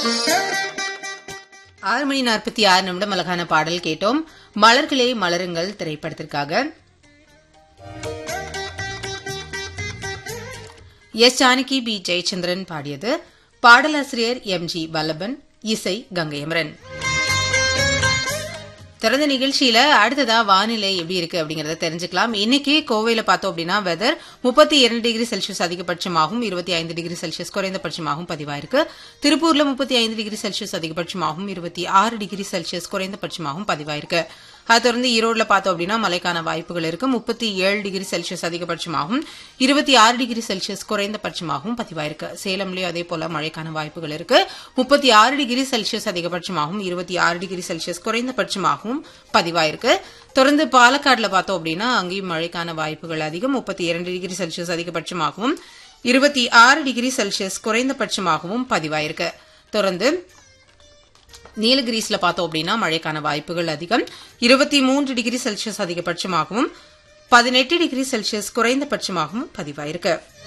ஆறு மணி நாற்பத்தி ஆறு நிமிடம் அழகான பாடல் கேட்டோம் மலர்களே மலருங்கள் திரைப்படத்திற்காக எஸ் ஜானகி பி ஜெயச்சந்திரன் பாடியது பாடலாசிரியர் எம் ஜி வல்லபன் இசை கங்கையமரன் திறந்த நிகழ்ச்சியில அடுத்ததா வானிலை எப்படி இருக்கு அப்படிங்கறத தெரிஞ்சுக்கலாம் இன்னைக்கு கோவையில பார்த்தோம் அப்படின்னா வெதர் முப்பத்தி இரண்டு டிகிரி செல்சியஸ் அதிகபட்சமாகவும் இருபத்தி ஐந்து டிகிரி செல்சியஸ் குறைந்தபட்சமாகவும் பதிவாயிருக்கு திருப்பூர்ல முப்பத்தி ஐந்து டிகிரி செல்சியஸ் அதிகபட்சமாகவும் இருபத்தி ஆறு டிகிரி செல்சியஸ் குறைந்தபட்சமாகவும் பதிவாயிருக்கு அதை தொடர்ந்து ஈரோடுல பார்த்தோம் அப்படின்னா மழைக்கான வாய்ப்புகள் இருக்கு முப்பத்தி ஏழு டிகிரி செல்சியஸ் அதிகபட்சமாகவும் இருபத்தி ஆறு டிகிரி செல்சியஸ் குறைந்தபட்சமாகவும் பதிவாயிருக்கு சேலம்லயும் அதே போல மழைக்கான வாய்ப்புகள் இருக்கு முப்பத்தி ஆறு டிகிரி செல்சியஸ் அதிகபட்சமாகவும் இருபத்தி ஆறு டிகிரி செல்சியஸ் குறைந்தபட்சமாகவும் பதிவாயிருக்கு தொடர்ந்து பாலக்காடுல பார்த்தோம் அப்படின்னா அங்கேயும் மழைக்கான வாய்ப்புகள் அதிகம் முப்பத்தி இரண்டு டிகிரி செல்சியஸ் அதிகபட்சமாகவும் இருபத்தி ஆறு டிகிரி செல்சியஸ் குறைந்தபட்சமாகவும் பதிவாயிருக்கு தொடர்ந்து நீலகிரிஸ்ல பார்த்தோம் அப்படின்னா மழைக்கான வாய்ப்புகள் அதிகம் இருபத்தி மூன்று டிகிரி செல்சியஸ் அதிகபட்சமாகவும் பதினெட்டு டிகிரி செல்சியஸ் குறைந்தபட்சமாகவும் பதிவாயிருக்கு